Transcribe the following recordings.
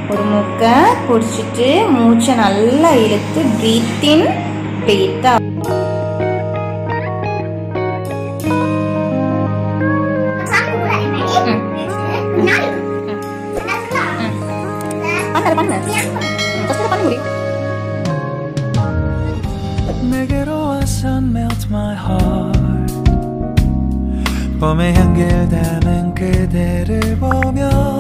ஒரு முக்கை பிடிச்சிட்டு மூச்சை நல்லா இழுத்து பிரீத் இன் பிரீத் பண்ண முடியும் 내게로 와서 melt my heart 봄의 향기를 담은 그대를 보며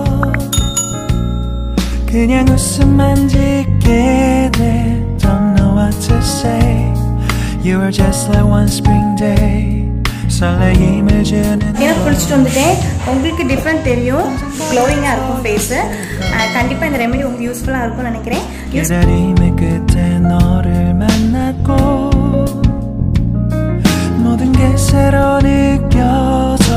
그냥 웃음만 짓게 돼 Don't know what to say You were just like one spring day 설레임을 주는 ஏன்னா குளிச்சுட்டு வந்துட்டேன் உங்களுக்கு டிஃப்ரெண்ட் தெரியும் க்ளோயிங்காக இருக்கும் ஃபேஸு கண்டிப்பாக இந்த ரெமெடி உங்களுக்கு யூஸ்ஃபுல்லாக இருக்கும்னு நினைக்கிறேன் யூஸ் 기다림의 끝에 너를 만났고 모든 게 새로 느껴졌어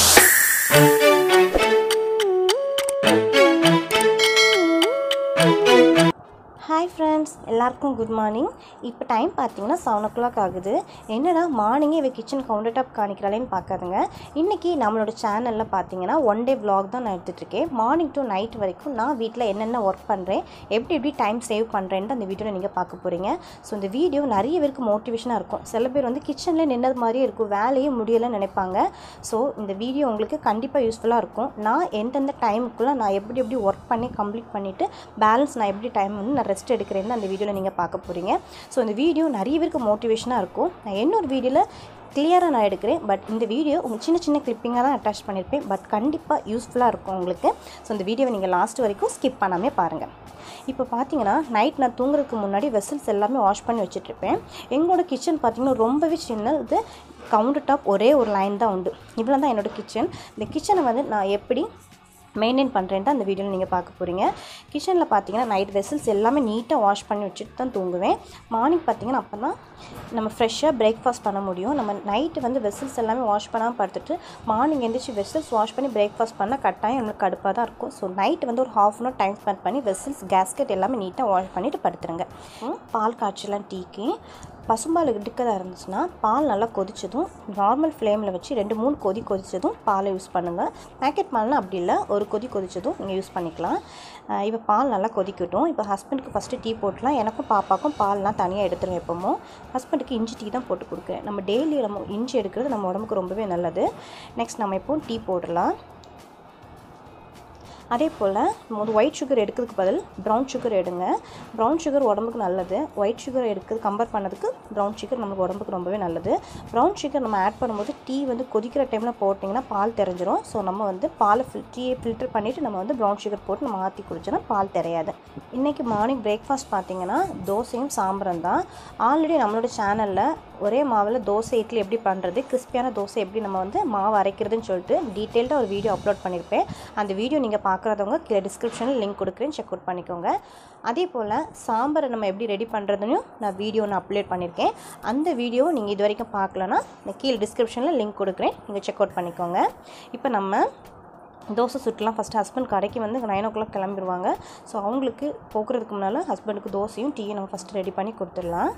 ஹாய் ஃப்ரெண்ட்ஸ் எல்லாருக்கும் குட் மார்னிங் இப்போ டைம் பார்த்தீங்கன்னா செவன் ஓ கிளாக் ஆகுது என்னடா மார்னிங்கே இவ கிச்சன் கவுண்டர் டாப் காணிக்கிறாளேன்னு பார்க்காதுங்க இன்றைக்கி நம்மளோட சேனலில் பார்த்தீங்கன்னா ஒன் டே vlog தான் நான் எடுத்துகிட்ருக்கேன் மார்னிங் டு நைட் வரைக்கும் நான் வீட்டில் என்னென்ன ஒர்க் பண்ணுறேன் எப்படி எப்படி டைம் சேவ் பண்ணுறேன்ட்டு அந்த வீடியோவில் நீங்கள் பார்க்க போகிறீங்க ஸோ இந்த வீடியோ நிறைய பேருக்கு மோட்டிவேஷனாக இருக்கும் சில பேர் வந்து கிச்சனில் நின்னது மாதிரியே இருக்கும் வேலையே முடியலைன்னு நினைப்பாங்க ஸோ இந்த வீடியோ உங்களுக்கு கண்டிப்பாக யூஸ்ஃபுல்லாக இருக்கும் நான் எந்தெந்த டைமுக்குள்ளே நான் எப்படி எப்படி ஒர்க் பண்ணி கம்ப்ளீட் பண்ணிவிட்டு பேலன்ஸ் நான் எப்படி டைம் வந்து நான் ரெஸ்ட் எடுக்கிறேன்னு அந்த வீடியோவில் நீங்கள் பார்க்க போகிறீங்க ஸோ இந்த வீடியோ நிறைய பேருக்கு மோட்டிவேஷனாக இருக்கும் நான் இன்னொரு வீடியோவில் கிளியராக நான் எடுக்கிறேன் பட் இந்த வீடியோ உங்கள் சின்ன சின்ன கிளிப்பிங்காக தான் அட்டாச் பண்ணியிருப்பேன் பட் கண்டிப்பாக யூஸ்ஃபுல்லாக இருக்கும் உங்களுக்கு ஸோ இந்த வீடியோவை நீங்கள் லாஸ்ட் வரைக்கும் ஸ்கிப் பண்ணாமல் பாருங்கள் இப்போ பார்த்தீங்கன்னா நைட் நான் தூங்குறதுக்கு முன்னாடி வெசல்ஸ் எல்லாமே வாஷ் பண்ணி வச்சுட்ருப்பேன் எங்களோட கிச்சன் பார்த்தீங்கன்னா ரொம்பவே சின்னது கவுண்டர் டாப் ஒரே ஒரு லைன் தான் உண்டு இவ்வளோ தான் என்னோடய கிச்சன் இந்த கிச்சனை வந்து நான் எப்படி மெயின்டைன் பண்ணுறேன் தான் அந்த வீடியோவில் நீங்கள் பார்க்க போகிறீங்க கிச்சனில் பார்த்தீங்கன்னா நைட் வெசல்ஸ் எல்லாமே நீட்டாக வாஷ் பண்ணி வச்சுட்டு தான் தூங்குவேன் மார்னிங் பார்த்தீங்கன்னா அப்போ தான் நம்ம ஃப்ரெஷ்ஷாக பிரேக்ஃபாஸ்ட் பண்ண முடியும் நம்ம நைட்டு வந்து வெசல்ஸ் எல்லாமே வாஷ் பண்ணாமல் படுத்துட்டு மார்னிங் எந்திரிச்சு வெசல்ஸ் வாஷ் பண்ணி பிரேக்ஃபாஸ்ட் பண்ணால் கட்டாயம் நம்மளுக்கு கடுப்பாக தான் இருக்கும் ஸோ நைட் வந்து ஒரு half an hour time spend பண்ணி வெசல்ஸ் கேஸ்கெட் எல்லாமே நீட்டாக வாஷ் பண்ணிவிட்டு படுத்துருங்க ம், பால் காய்ச்சலாம் டீக்கு பசும்பால் எடுக்கதாக இருந்துச்சுன்னா பால் நல்லா கொதிச்சதும் நார்மல் ஃப்ளேமில் வச்சு ரெண்டு மூணு கொதி கொதிச்சதும் பாலை யூஸ் பண்ணுங்கள் பேக்கெட் பால்னால் அப்படி இல்லை ஒரு கொதி கொதிச்சதும் நீங்கள் யூஸ் பண்ணிக்கலாம் அஹ் இப்போ பால் நல்லா கொதிக்கட்டும் இப்போ ஹஸ்பண்டுக்கு ஃபஸ்ட்டு டீ போட்டுலாம் எனக்கும் பாப்பாக்கும் பால்லாம் தனியாக எடுத்துருவேன் எப்போவும் ஹஸ்பண்டுக்கு இஞ்சி டீ தான் போட்டு கொடுக்குறேன் நம்ம டெய்லி நம்ம இஞ்சி எடுக்கிறது நம்ம உடம்புக்கு ரொம்பவே நல்லது நெக்ஸ்ட் நம்ம இப்போ டீ போடலாம் அதே போல் ஒரு ஒயிட் சுகர் எடுக்கிறதுக்கு பதில் ப்ரௌன் சுகர் எடுங்க ப்ரௌன் சுகர் உடம்புக்கு நல்லது ஒயிட் சுகர் எடுக்கிறது கம்பேர் பண்ணதுக்கு ப்ரௌன் சுகர் நமக்கு உடம்புக்கு ரொம்பவே நல்லது ப்ரௌன் சுகர் நம்ம ஆட் பண்ணும்போது டீ வந்து கொதிக்கிற டைமில் போட்டிங்கன்னா பால் தெரிஞ்சிரும் ஸோ நம்ம வந்து பாலை ஃபில் டீயை ஃபில்டர் பண்ணிவிட்டு நம்ம வந்து ப்ரௌன் சுகர் போட்டு நம்ம ஆற்றி குடிச்சோன்னா பால் தெரியாது இன்றைக்கி மார்னிங் பிரேக்ஃபாஸ்ட் பார்த்தீங்கன்னா தோசையும் சாம்பரம் தான் ஆல்ரெடி நம்மளோட சேனலில் ஒரே மாவில் தோசை இட்லி எப்படி பண்ணுறது கிறிஸ்பியான தோசை எப்படி நம்ம வந்து மாவு அரைக்கிறதுன்னு சொல்லிட்டு டீட்டெயில்டாக ஒரு வீடியோ அப்லோட் பண்ணியிருப்பேன் அந்த வீடியோ நீங்கள் பார்க்குறதவங்க கீழே டிஸ்கிரிப்ஷனில் லிங்க் கொடுக்குறேன் செக் அவுட் பண்ணிக்கோங்க அதே போல் சாம்பாரை நம்ம எப்படி ரெடி பண்ணுறதுன்னு நான் வீடியோ நான் அப்லோட் பண்ணியிருக்கேன் அந்த வீடியோவை நீங்கள் இது வரைக்கும் பார்க்கலன்னா நான் கீழே டிஸ்கிரிப்ஷனில் லிங்க் கொடுக்குறேன் நீங்கள் செக் அவுட் பண்ணிக்கோங்க இப்போ நம்ம தோசை சுட்டுலாம் ஃபஸ்ட்டு ஹஸ்பண்ட் கடைக்கு வந்து நைன் ஓ கிளாக் கிளம்பிடுவாங்க ஸோ அவங்களுக்கு போக்குறதுக்கு முன்னால் ஹஸ்பண்டுக்கு தோசையும் டீயும் நம்ம ஃபஸ்ட்டு ரெடி பண்ணி கொடுத்துடலாம்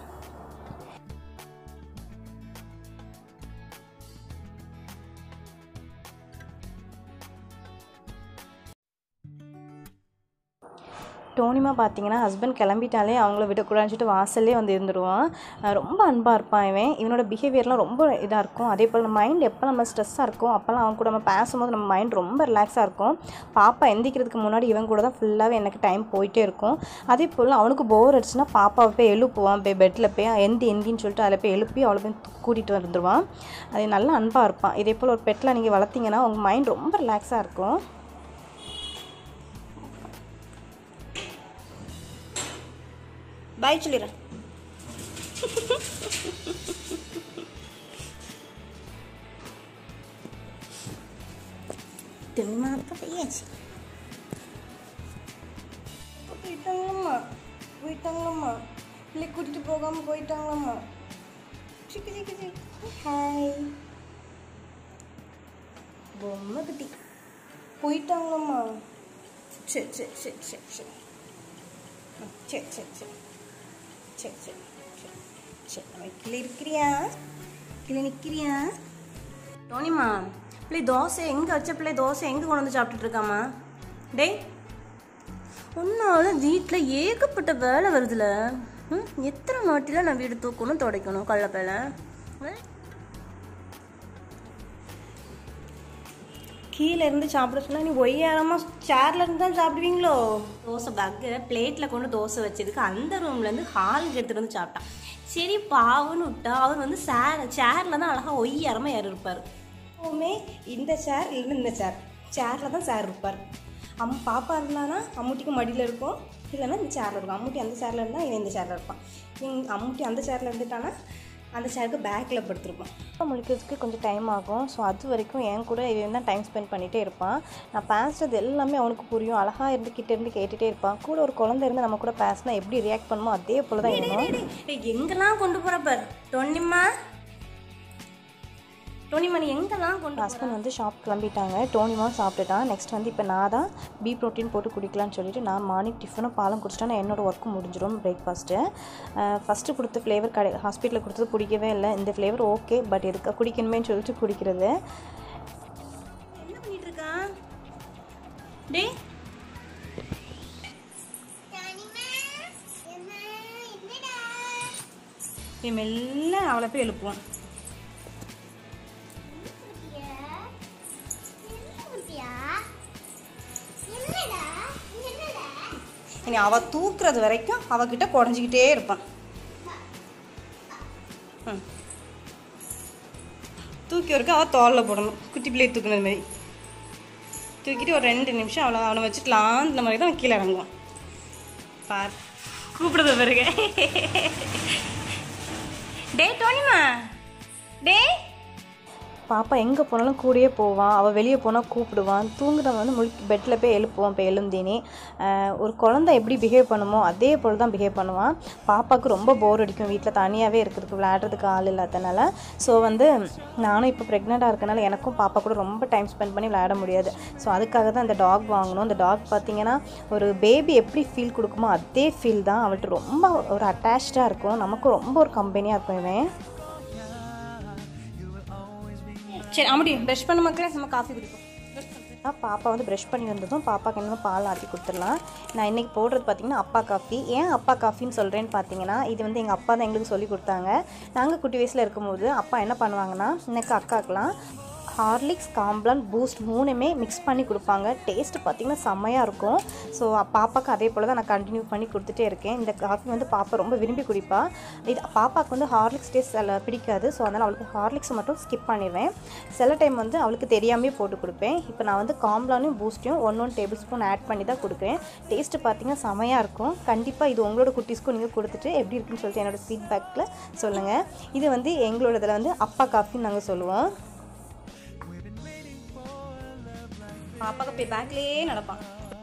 டோனிமா பார்த்தீங்கன்னா ஹஸ்பண்ட் கிளம்பிட்டாலே அவங்கள விடக்கூடாதுன்னு சொல்லிட்டு வாசல்லே வந்து இருந்துருவான் அஹ் ரொம்ப அன்பாக இருப்பான் இவன் இவனோட பிஹேவியர்லாம் ரொம்ப இதாக இருக்கும் அதே போல் மைண்ட் எப்போ நம்ம ஸ்ட்ரெஸ்ஸாக இருக்கும் அப்போல்லாம் அவன் கூட நம்ம பேசும்போது நம்ம மைண்ட் ரொம்ப ரிலாக்ஸாக இருக்கும் பாப்பா எந்திக்கிறதுக்கு முன்னாடி இவன் கூட தான் ஃபுல்லாகவே எனக்கு டைம் போயிட்டே இருக்கும் அதே போல் அவனுக்கு போர் அடிச்சுன்னா பாப்பாவை போய் எழுப்புவான் போய் பெட்டில் போய் எந்தி எந்தின்னு சொல்லிட்டு அதில் போய் எழுப்பி அவளை போய் கூட்டிகிட்டு வந்துடுவான் அது நல்ல அன்பாக இருப்பான் இதே போல் ஒரு பெட்டில் நீங்கள் வளர்த்தீங்கன்னா உங்கள் மைண்ட் ரொம்ப ரிலாக்ஸாக இருக்கும் பாய் சொல்லிடுறேன் திரும்ப பையாச்சு போயிட்டாங்களம்மா போயிட்டாங்களம்மா பிள்ளை கூட்டிட்டு போகாம போயிட்டாங்களம்மா சிக்கி சிக்கி சிக்கி ஹாய் பொம்மை குட்டி போயிட்டாங்களம்மா சரி சரி சரி சரி சரி சரி சரி சரி சரி சரி சரி சரி நம்ம கீழே இருக்கிறியா கீழே நிற்கிறியா டோனிமா பிள்ளை தோசை எங்கே வச்ச பிள்ளை தோசை எங்கே கொண்டு வந்து சாப்பிட்டுட்டு இருக்காமா டேய் உன்னால வீட்டில் ஏகப்பட்ட வேலை வருதுல ம், எத்தனை மாட்டில நான் வீடு தூக்கணும் துடைக்கணும் கள்ளப்பேல கீழே இருந்து சாப்பிட சொன்னா நீ ஒய்யாரமாக சேர்ல இருந்து தான் சாப்பிடுவீங்களோ தோசை பேக்கு பிளேட்டில் கொண்டு தோசை வச்சதுக்கு அந்த ரூம்லேருந்து ஹாலுக்கு எடுத்துகிட்டு வந்து சாப்பிட்டான் சரி பாவன்னு விட்டா அவர் வந்து சேர் சேரில் தான் அழகாக ஒய்யாரமாக ஏறி இருப்பார் எப்போவுமே இந்த சேர் இல்லைன்னா இந்த சேர் சேரில் தான் சேர் இருப்பார் அம் பாப்பா இருந்தானா அம்முட்டிக்கு மடியில் இருக்கும் இல்லைன்னா இந்த சேரில் இருக்கும் அம்முட்டி அந்த சேரில் இருந்தால் இவன் இந்த சேரில் இருப்பான் இவன் அம்முட்டி அந்த சேரில் இருந்துட்டானா அந்த சேருக்கு பேக்கில் படுத்திருப்பான் அப்பா முழிக்கிறதுக்கு கொஞ்சம் டைம் ஆகும் ஸோ அது வரைக்கும் என் கூட இவன் தான் டைம் ஸ்பெண்ட் பண்ணிகிட்டே இருப்பான் நான் பேசுறது எல்லாமே அவனுக்கு புரியும் அழகாக இருந்து கிட்ட இருந்து கேட்டுகிட்டே இருப்பான் கூட ஒரு குழந்தை இருந்து நம்ம கூட பேசினா எப்படி ரியாக்ட் பண்ணுமோ அதே போல் தான் இவனும் ஏய், எங்கெல்லாம் கொண்டு போற பார் டொன்னிம்மா டொன்னிம்மா நீ எங்கெல்லாம் கொண்டு போற? ஹஸ்பண்ட் வந்து ஷாப் கிளம்பிட்டாங்க டோனிமாவும் சாப்பிட்டுட்டான் நெக்ஸ்ட் வந்து இப்போ நான் தான் பீ ப்ரோட்டீன் போட்டு குடிக்கலாம்னு சொல்லிட்டு நான் மார்னிங் டிஃபனும் பாலும் குடிச்சிட்டேன் என்னோட ஒர்க்கும் முடிஞ்சிடும் பிரேக்ஃபாஸ்ட்டு ஃபஸ்ட்டு கொடுத்த ஃப்ளேவர் கடை ஹாஸ்பிட்டலில் கொடுத்தது பிடிக்கவே இல்லை இந்த ஃப்ளேவர் ஓகே பட் எதுக்கு குடிக்கணுமேன்னு சொல்லிட்டு குடிக்கிறது என்ன பண்ணிட்டு இருக்கான் டேய் இவன் மெல்ல அவளை போய் எழுப்புவான் இனி அவள் தூக்குறது வரைக்கும் அவகிட்ட குடஞ்சிக்கிட்டே இருப்பான் ம். தூக்கி ஒருக்க அவள் தோலில் போடணும் குட்டி பிள்ளையை தூக்குனது மாதிரி தூக்கிட்டு ஒரு ரெண்டு நிமிஷம் அவளை அவனை வச்சுட்டுலாம் இந்த மாதிரி தான் அவன் கீழே இறங்குவான் பார் கூப்பிடுறது பிறகு டேய் டோனிமா டேய் பாப்பா எங்கே போனாலும் கூடயே போவான் அவள் வெளியே போனால் கூப்பிடுவான் தூங்குறவன் வந்து முழு பெட்டில் போய் எழுப்புவான் இப்போ எழுந்தேனே ஆஹ் ஒரு குழந்தை எப்படி பிஹேவ் பண்ணுமோ அதே போல் தான் பிஹேவ் பண்ணுவான் பாப்பாவுக்கு ரொம்ப போர் அடிக்கும் வீட்டில் தனியாகவே இருக்கிறதுக்கு விளையாடுறதுக்கு ஆள் இல்லாதனால ஸோ வந்து நானும் இப்போ ப்ரெக்னெண்ட்டாக இருக்கனால எனக்கும் பாப்பா கூட ரொம்ப டைம் ஸ்பெண்ட் பண்ணி விளையாட முடியாது ஸோ அதுக்காக தான் இந்த டாக் வாங்கணும் இந்த டாக் பார்த்தீங்கன்னா ஒரு பேபி எப்படி ஃபீல் கொடுக்குமோ அதே ஃபீல் தான் அவள்கிட்ட ரொம்ப ஒரு அட்டாச்சாக இருக்கும் நமக்கும் ரொம்ப ஒரு கம்பெனியாக இருக்கும் இவன் சரி அம்முடி ப்ரஷ் பண்ண மக்களே நம்ம காஃபி குடிப்போம் பாப்பா வந்து ப்ரஷ் பண்ணி வந்ததும் பாப்பாக்கு என்ன பால் ஆற்றி கொடுத்துடலாம் நான் இன்றைக்கி போடுறது பார்த்தீங்கன்னா அப்பா காஃபி ஏன் அப்பா காஃபின்னு சொல்கிறேன்னு பார்த்தீங்கன்னா இது வந்து எங்கள் அப்பா தான் எங்களுக்கு சொல்லி கொடுத்தாங்க நாங்கள் குட்டி வயசில் இருக்கும்போது அப்பா என்ன பண்ணுவாங்கன்னா எனக்கு அக்காக்கெலாம் ஹார்லிக்ஸ் காம்ப்ளான் பூஸ்ட் மூணுமே மிக்ஸ் பண்ணி கொடுப்பாங்க டேஸ்ட் பார்த்திங்கன்னா செம்மையாக இருக்கும் ஸோ பாப்பாவுக்கு அதே போல் தான் நான் கண்டினியூ பண்ணி கொடுத்துட்டே இருக்கேன் இந்த காஃபி வந்து பாப்பா ரொம்ப விரும்பி குடிப்பா இது பாப்பாவுக்கு வந்து ஹார்லிக்ஸ் டேஸ்ட் அதில் பிடிக்காது ஸோ அதனால் அவளுக்கு ஹார்லிக்ஸ் மட்டும் ஸ்கிப் பண்ணிடுவேன் சில டைம் வந்து அவளுக்கு தெரியாமே போட்டு கொடுப்பேன் இப்போ நான் வந்து காம்ப்ளானையும் பூஸ்ட்டையும் ஒன்று ஒன்று டேபிள் ஸ்பூன் ஆட் பண்ணி தான் கொடுக்குறேன் டேஸ்ட்டு பார்த்தீங்கன்னா செமையாக இருக்கும் கண்டிப்பாக இது உங்களோட குட்டீஸ்க்கும் நீங்கள் கொடுத்துட்டு எப்படி இருக்குன்னு சொல்லிட்டு என்னோட ஃபீட்பேக்கில் சொல்லுங்கள் இது வந்து எங்களோட இதில் வந்து அப்பா காஃபின்னு நாங்கள் சொல்லுவோம் பாப்பாக்கு போய் பேக்லேயே நடப்பான்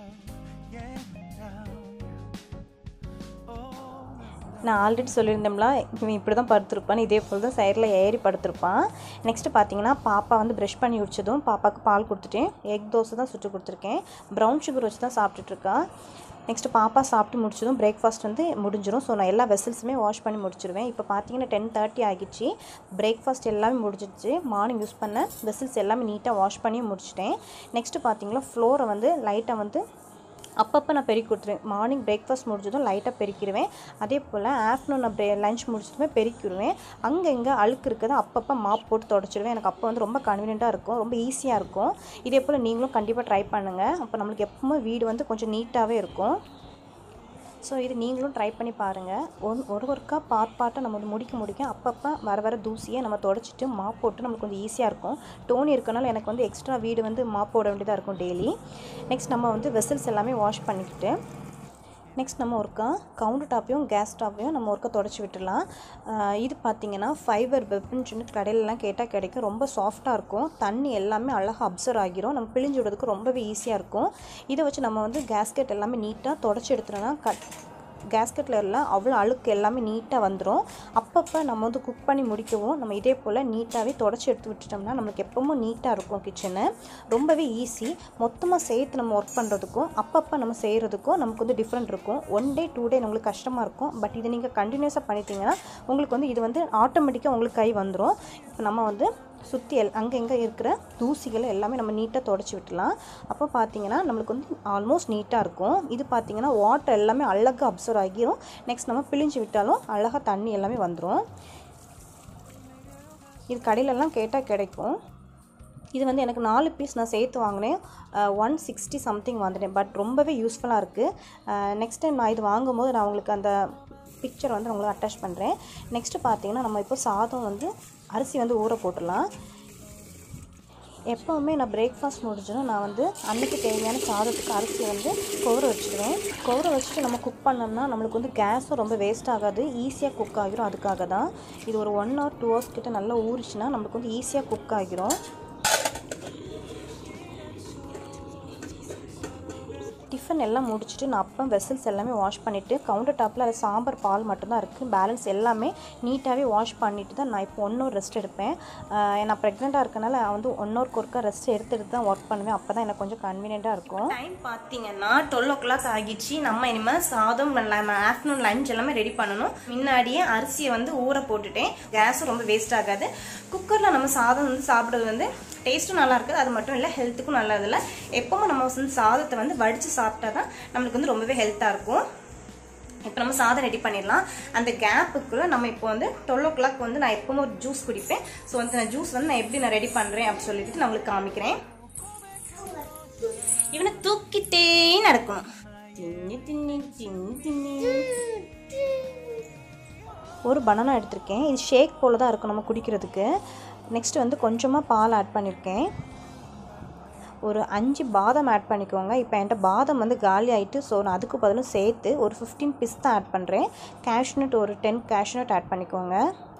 நான் ஆல்ரெடி சொல்லியிருந்தோம்ல இவன் இப்படி தான் படுத்திருப்பான் இதே போல் தான் சைடில் ஏறி படுத்திருப்பான் நெக்ஸ்ட்டு பார்த்தீங்கன்னா பாப்பா வந்து ப்ரஷ் பண்ணி முடிச்சதும் பாப்பாவுக்கு பால் கொடுத்துட்டேன் எக் தோசை தான் சுட்டு கொடுத்துருக்கேன் ப்ரௌன் சுகர் வச்சு தான் சாப்பிட்டுட்ருக்கா நெக்ஸ்ட்டு பாப்பா சாப்பிட்டு முடிச்சதும் பிரேக்ஃபாஸ்ட் வந்து முடிஞ்சிடும் ஸோ நான் எல்லா வெசல்ஸுமே வாஷ் பண்ணி முடிச்சிருவேன் இப்போ பார்த்தீங்கன்னா டென் தேர்ட்டி ஆகிடுச்சு பிரேக்ஃபாஸ்ட் எல்லாமே முடிஞ்சிடுச்சு மார்னிங் யூஸ் பண்ண வெசல்ஸ் எல்லாமே நீட்டாக வாஷ் பண்ணி முடிச்சிட்டேன் நெக்ஸ்ட்டு பார்த்தீங்கன்னா ஃப்ளோரை வந்து லைட்டாக வந்து அப்பப்போ நான் பெருக்கி கொடுத்துருவேன் மார்னிங் பிரேக்ஃபாஸ்ட் முடிஞ்சதும் லைட்டாக பெருக்கிடுவேன் அதே போல் ஆஃப்டர்நூன் நான் ப்ரே லஞ்ச் முடிச்சதுமே பெருக்கிடுவேன் அங்கே இங்கே அழுக்கு இருக்கிறத அப்பப்போ மாப் போட்டு தொடச்சிடுவேன் எனக்கு அப்போ வந்து ரொம்ப கன்வீனியண்ட்டாக இருக்கும் ரொம்ப ஈஸியாக இருக்கும் இதே போல் நீங்களும் கண்டிப்பாக ட்ரை பண்ணுங்கள் அப்போ நம்மளுக்கு எப்பவுமே வீடு வந்து கொஞ்சம் நீட்டாகவே இருக்கும் ஸோ இது நீங்களும் ட்ரை பண்ணி பாருங்கள் ஒன் ஒரு ஒருக்கா பார்ட் பார்ட்டாக நம்ம வந்து முடிக்க முடிக்க அப்பப்போ வர வர தூசியை நம்ம தொடச்சிட்டு மாப் போட்டு நம்மளுக்கு கொஞ்சம் ஈஸியாக இருக்கும் டோனி இருக்கனால எனக்கு வந்து எக்ஸ்ட்ரா வீடு வந்து மாப் போட வேண்டியதாக இருக்கும் டெய்லி நெக்ஸ்ட் நம்ம வந்து வெசல்ஸ் எல்லாமே வாஷ் பண்ணிக்கிட்டு நெக்ஸ்ட் நம்ம ஒருக்கா கவுண்டர் டாப்பையும் கேஸ் டாப்பையும் நம்ம ஒருக்கா தொடச்சி விட்டுடலாம் ஆஹ் இது பார்த்தீங்கன்னா ஃபைபர் வெப்னு சொல்லி கடையிலலாம் கேட்டால் கிடைக்கும் ரொம்ப சாஃப்டாக இருக்கும் தண்ணி எல்லாமே அழகாக அப்சர்வ் ஆகிரும் நம்ம பிழிஞ்சு விடுறதுக்கு ரொம்பவே ஈஸியாக இருக்கும் இதை வச்சு நம்ம வந்து கேஸ்கெட் எல்லாமே நீட்டாக தொடச்சி எடுத்துட்டோம்னா கட் கேஸ்கெட்டில் எல்லாம் அவ்வளோ அழுக்கு எல்லாமே நீட்டாக வந்துடும் அப்பப்போ நம்ம வந்து குக் பண்ணி முடிக்கவும் நம்ம இதே போல் நீட்டாகவே தொடச்சி எடுத்து விட்டுட்டோம்னா நம்மளுக்கு எப்பவும் நீட்டாக இருக்கும் கிச்சனு ரொம்பவே ஈஸி மொத்தமாக சேர்த்து நம்ம ஒர்க் பண்ணுறதுக்கும் அப்பப்போ நம்ம செய்கிறதுக்கும் நமக்கு வந்து டிஃப்ரெண்ட் இருக்கும் ஒன் டே டூ டே உங்களுக்கு கஷ்டமாக இருக்கும் பட் இதை நீங்கள் கண்டினியூஸாக பண்ணிட்டீங்கன்னா உங்களுக்கு வந்து இது வந்து ஆட்டோமேட்டிக்காக உங்களுக்கு கை வந்துடும் இப்போ நம்ம வந்து சுற்றி எல் அங்கங்கே இருக்கிற தூசிகளை எல்லாமே நம்ம நீட்டாக தொடச்சி விட்டுலாம் அப்போ பார்த்தீங்கன்னா நம்மளுக்கு வந்து ஆல்மோஸ்ட் நீட்டாக இருக்கும் இது பார்த்தீங்கன்னா வாட்டர் எல்லாமே அழகாக அப்சர்வ் ஆகிரும் நெக்ஸ்ட் நம்ம பிழிஞ்சு விட்டாலும் அழகாக தண்ணி எல்லாமே வந்துடும் இது கடையிலலாம் கேட்டால் கிடைக்கும் இது வந்து எனக்கு நாலு பீஸ் நான் சேர்த்து வாங்கினேன் ஒன் சிக்ஸ்டி சம்திங் வந்துட்டேன் பட் ரொம்பவே யூஸ்ஃபுல்லாக இருக்குது நெக்ஸ்ட் டைம் நான் இது வாங்கும்போது நான் உங்களுக்கு அந்த பிக்சர் வந்து உங்களுக்கு அட்டாச் பண்ணுறேன் நெக்ஸ்ட்டு பார்த்தீங்கன்னா நம்ம இப்போ சாதம் வந்து அரிசி வந்து ஊற போட்டுடலாம் எப்போவுமே நான் பிரேக்ஃபாஸ்ட் முடிஞ்சோன்னா நான் வந்து அன்னைக்கு தேவையான சாதத்துக்கு அரிசி வந்து கவுர வச்சுடுவேன் கவுர வச்சுட்டு நம்ம குக் பண்ணோம்னா நம்மளுக்கு வந்து கேஸும் ரொம்ப வேஸ்ட் ஆகாது ஈஸியாக குக் ஆகிரும் அதுக்காக தான் இது ஒரு ஒன் ஹவர் டூ ஹவர்ஸ் கிட்ட நல்லா ஊறிச்சுன்னா நம்மளுக்கு வந்து ஈஸியாக குக் ஆகிரும் டிஃபன் எல்லாம் முடிச்சுட்டு நான் அப்போ வெசல்ஸ் எல்லாமே வாஷ் பண்ணிவிட்டு கவுண்டர் டாப்பில் அது சாம்பார் பால் மட்டும்தான் இருக்குது பேலன்ஸ் எல்லாமே நீட்டாகவே வாஷ் பண்ணிவிட்டு தான் நான் இப்போ ஒன் ஹவர் ரெஸ்ட் எடுப்பேன் ஆஹ் நான் ப்ரெக்னெண்ட்டாக இருக்கனால நான் வந்து ஒன் ஹவர் ஒர்க்காக ரெஸ்ட் எடுத்து எடுத்து தான் ஒர்க் பண்ணுவேன் அப்போ தான் எனக்கு கொஞ்சம் கன்வீனியண்ட்டாக இருக்கும் டைம் பார்த்தீங்கன்னா டுவெல் ஓ கிளாக் ஆகிடுச்சு நம்ம இனிமேல் சாதம் ஆஃப்டர்நூன் லஞ்ச் எல்லாமே ரெடி பண்ணணும் முன்னாடியே அரிசியை வந்து ஊற போட்டுட்டேன் கேஸும் ரொம்ப வேஸ்ட் ஆகாது குக்கரில் நம்ம சாதம் வந்து சாப்பிட்றது வந்து டேஸ்ட்டும் நல்லா இருக்குது அது மட்டும் இல்லை ஹெல்த்துக்கும் நல்லது இல்லை எப்பவும் நம்ம வந்து சாதத்தை வந்து வடித்து சாப்பிட்டா தான் நம்மளுக்கு வந்து ரொம்பவே ஹெல்த்தாக இருக்கும் இப்போ நம்ம சாதம் ரெடி பண்ணிடலாம் அந்த கேப்புக்குள்ள நம்ம இப்போ வந்து டுவெல் ஓ கிளாக் வந்து நான் எப்பவும் ஒரு ஜூஸ் குடிப்பேன் ஸோ அந்த ஜூஸ் வந்து நான் எப்படி நான் ரெடி பண்ணுறேன் அப்படின்னு சொல்லிட்டு நான் உங்களுக்கு காமிக்கிறேன் இவனை தூக்கிட்டே நடக்கணும் தின்னி தின்னி தின்னி தின்னி ஒரு பனானா எடுத்திருக்கேன் இது ஷேக் போல் தான் இருக்கும் நம்ம குடிக்கிறதுக்கு நெக்ஸ்ட் வந்து கொஞ்சமாக பால் ஆட் பண்ணியிருக்கேன் ஒரு அஞ்சு பாதாம் ஆட் பண்ணிக்கோங்க இப்போ என்கிட்ட பாதாம் வந்து காலி ஆகிட்டு ஸோ நான் அதுக்கு பதிலும் சேர்த்து ஒரு ஃபிஃப்டீன் பிஸ்தா ஆட் பண்ணுறேன் கேஷ்நட் ஒரு டென் கேஷ்நட் ஆட் பண்ணிக்கோங்க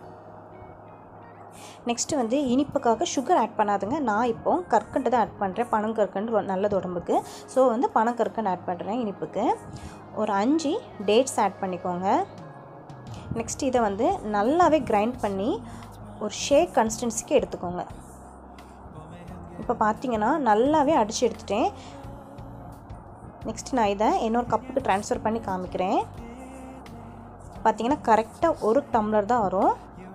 நெக்ஸ்ட்டு வந்து இனிப்புக்காக சுகர் ஆட் பண்ணாதுங்க நான் இப்போ கற்கண்டு தான் ஆட் பண்ணுறேன் பனங்கற்கண்டு ரொ- நல்லது உடம்புக்கு ஸோ வந்து பனங்கற்கண்டு ஆட் பண்ணுறேன் இனிப்புக்கு ஒரு அஞ்சு டேட்ஸ் ஆட் பண்ணிக்கோங்க நெக்ஸ்ட் இதை வந்து நல்லாவே கிரைண்ட் பண்ணி ஒரு ஷேக் கன்சிஸ்டன்சிக்கு எடுத்துக்கோங்க இப்போ பார்த்தீங்கன்னா நல்லாவே அடித்து எடுத்துட்டேன் நெக்ஸ்ட் நான் இதை இன்னொரு கப்புக்கு ட்ரான்ஸ்ஃபர் பண்ணி காமிக்கிறேன் பார்த்தீங்கன்னா கரெக்டாக ஒரு டம்ளர் தான் வரும்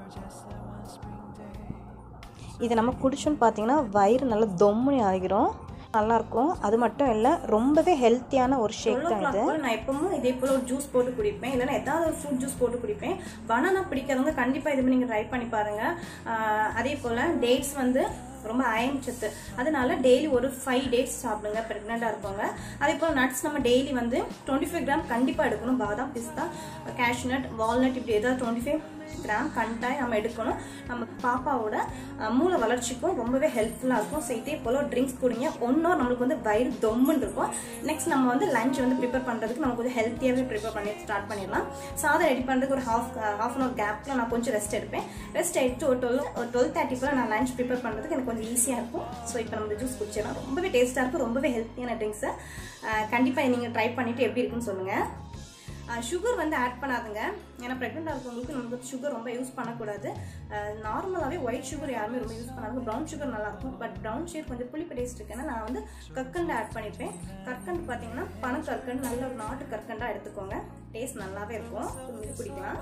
இதை நம்ம குடிச்சோன்னு பார்த்தீங்கன்னா வயிறு நல்லா தொம்முனி ஆகிரும் நல்லாயிருக்கும் அது மட்டும் இல்லை ரொம்பவே ஹெல்த்தியான ஒரு ஷேக் தான் இது நான் எப்பவும் இதே போல ஒரு ஜூஸ் போட்டு குடிப்பேன் இல்லைன்னா ஏதாவது ஒரு ஃப்ரூட் ஜூஸ் போட்டு குடிப்பேன் பனானா பிடிக்காதவங்க கண்டிப்பா இது நீங்க ட்ரை பண்ணி பாருங்க ஆஹ் அதே போல டேட்ஸ் வந்து ரொம்ப அயன் சத்து அதனால டெய்லி ஒரு ஃபைவ் டேட்ஸ் சாப்பிடுங்க ப்ரெக்னெண்டாக இருக்கவங்க அதே போல் நட்ஸ் நம்ம டெய்லி வந்து டுவெண்ட்டி ஃபைவ் கிராம் கண்டிப்பாக எடுக்கணும் பாதாம் பிஸ்தா கேஷ்நட் வால்நட் இப்படி ஏதாவது டுவெண்ட்டி ஃபைவ் கிராம் கண்டாய் நம்ம எடுக்கணும் நம்ம பாப்பாவோட அஹ், மூளை வளர்ச்சிக்கும் ரொம்பவே ஹெல்ப்ஃபுல்லாக இருக்கும் ஸோ இதே போல் ட்ரிங்க்ஸ் குடிங்க ஒன்றும் நம்மளுக்கு வந்து வயிறு தொம்முன்னு இருக்கும் நெக்ஸ்ட் நம்ம வந்து லஞ்ச் வந்து ப்ரிப்பேர் பண்ணுறதுக்கு நமக்கு வந்து ஹெல்த்தியாகவே ப்ரிப்பேர் பண்ணி ஸ்டார்ட் பண்ணிடலாம் சாதம் ரெடி பண்ணுறதுக்கு ஒரு ஹாஃப் ஹாஃப் அன் ஹவர் கேப்பில் நான் கொஞ்சம் ரெஸ்ட் எடுப்பேன் ரெஸ்ட் எடுத்து ஒரு டுவெல் ஒரு டுவெல் தேர்ட்டி போல் நான் லஞ்ச் ப்ரிப்பேர் பண்ணுறதுக்கு எனக்கு கொஞ்சம் ஈஸியாக இருக்கும் ஸோ இப்போ நம்ம ஜூஸ் குடிச்சிடலாம் ரொம்பவே டேஸ்ட்டாக இருக்கும் ரொம்பவே ஹெல்த்தியான ட்ரிங்க்ஸை கண்டிப்பாக நீங்கள் ட்ரை பண்ணிவிட்டு எப்படி இருக்குன்னு சொல்லுங்கள் சுகர் வந்து ஆட் பண்ணாதுங்க ஏன்னா ப்ரெக்னெண்டாக இருக்கவங்களுக்கு நமக்கு சுகர் ரொம்ப யூஸ் பண்ணக்கூடாது நார்மலாகவே ஒயிட் சுகர் யாருமே ரொம்ப யூஸ் பண்ணாங்க ப்ரௌன் சுகர் நல்லாயிருக்கும் பட் ப்ரௌன் ஷேர் கொஞ்சம் புளிப்பு டேஸ்ட் இருக்குன்னா நான் வந்து கற்கண்டு ஆட் பண்ணிப்பேன் கற்கண்டு பார்த்தீங்கன்னா பனக்கற்கண்டு நல்ல ஒரு நாட்டு கற்கண்டாக எடுத்துக்கோங்க டேஸ்ட் நல்லாவே இருக்கும் இது குடிக்கலாம்